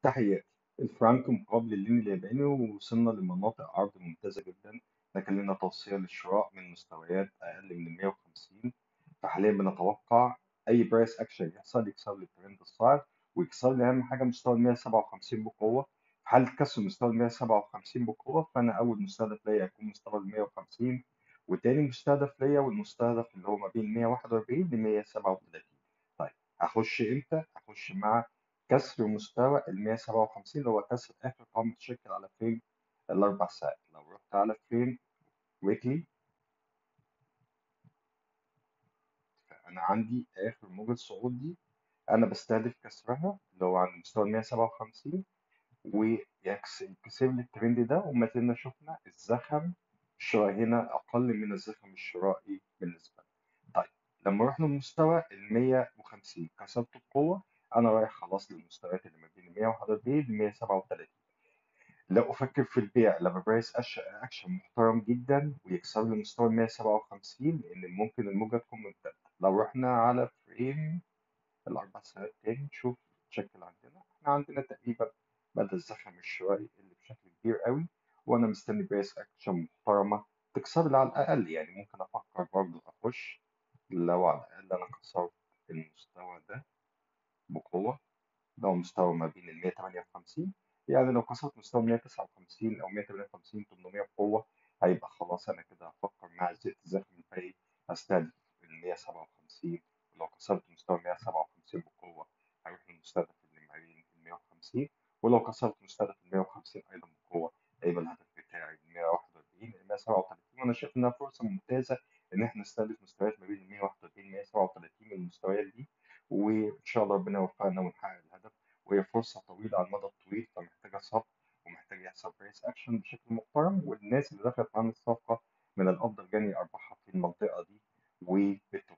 تحياتي الفرنك مقابل اللين الياباني ووصلنا لمناطق عرض ممتازة جدا لكن لنا توصية للشراء من مستويات أقل من 150 فحاليا بنتوقع أي برايس أكشن يحصل يكسر لي الترند الصاعد ويكسر لي أهم حاجة مستوى ال 157 بقوة في حالة كسر مستوى ال 157 بقوة فأنا أول مستهدف ليا هيكون مستوى ال 150 وتاني مستهدف ليا والمستهدف اللي هو ما بين 141 ل 137 طيب هخش إمتى؟ هخش مع كسر مستوى ال 157 اللي هو كسر آخر قائمة تشكل على فريم الأربع ساعات لو رحت على فريم ويكلي فأنا عندي آخر موجة صعود دي أنا بستهدف كسرها اللي هو عند مستوى ال 157 ويكسر لي الترند ده وما زلنا شفنا الزخم الشرائي هنا أقل من الزخم الشرائي بالنسبة لي طيب لما رحنا لمستوى ال 150 كسرت القوة أنا رايح خلاص للمستويات اللي ما بين 141 ل 137 لو أفكر في البيع لما برايس أكشن محترم جدا ويكسر لي مستوى 157 لأن ممكن الموجة تكون ممتدة لو رحنا على فريم الأربع ساعات تاني نشوف تشكل عندنا إحنا عندنا تقريبا مدى الزخم الشرائي اللي بشكل كبير قوي وأنا مستني برايس أكشن محترمة تكسر لي على الأقل يعني ممكن أفكر برضه أخش لو على الأقل أنا كسرت المستوى ده بقوة ده هو مستوى ما بين ال 158 يعني لو كسرت مستوى 159 أو 158 800 بقوة هيبقى خلاص أنا كده هفكر مع زيت الزخم الباقي هستهدف ال 157 ولو كسرت مستوى 157 بقوة هروح للمستهدف اللي ما بين ال 150 ولو كسرت مستهدف ال 150 أيضا بقوة هيبقى الهدف بتاعي ال 141 ال 137 وأنا شايف إنها فرصة ممتازة إن إحنا نستهدف مستويات ما بين ال 141 ل 137 من المستويات دي وإن شاء الله ربنا يوفقنا ونحقق الهدف وهي فرصة طويلة على المدى الطويل فمحتاجة صبر ومحتاج يحصل برايس أكشن بشكل محترم والناس اللي دخلت معانا الصفقة من الأفضل جني أرباحها في المنطقة دي وبالتالي